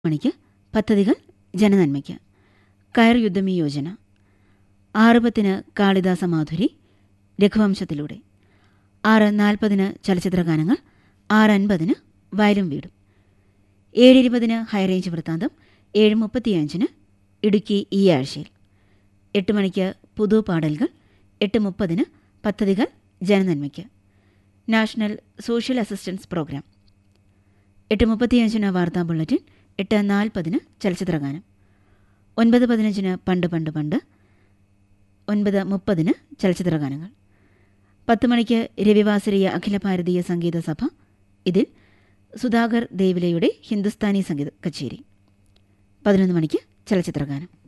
മണിക്ക് പദ്ധതികൾ ജനനന്മയ്ക്ക് കയർ യുദ്ധമി യോജന ആറ് പത്തിന് കാളിദാസ മാധുരി രഘുവംശത്തിലൂടെ ആറ് നാൽപ്പതിന് ചലച്ചിത്രഗാനങ്ങൾ ആറ് അൻപതിന് വയലും വീടും ഏഴ് ഇരുപതിന് ഹൈറേഞ്ച് വൃത്താന്തം ഏഴ് മുപ്പത്തിയഞ്ചിന് ഇടുക്കി ഈ ആഴ്ചയിൽ എട്ട് മണിക്ക് പുതു പാടലുകൾ എട്ട് മുപ്പതിന് പദ്ധതികൾ ജനനന്മയ്ക്ക് നാഷണൽ സോഷ്യൽ അസിസ്റ്റൻസ് പ്രോഗ്രാം എട്ട് മുപ്പത്തിയഞ്ചിന് വാർത്താ ബുള്ളറ്റിൻ എട്ട് നാൽപ്പതിന് ചലച്ചിത്രഗാനം ഒൻപത് പതിനഞ്ചിന് പണ്ട് പണ്ട് പണ്ട് ഒൻപത് മുപ്പതിന് ചലച്ചിത്രഗാനങ്ങൾ പത്ത് മണിക്ക് രവിവാസരീയ അഖില ഭാരതീയ സംഗീത സഭ ഇതിൽ സുധാകർ ദേവിലയുടെ ഹിന്ദുസ്ഥാനി സംഗീത കച്ചേരി പതിനൊന്ന് മണിക്ക് ചലച്ചിത്രഗാനം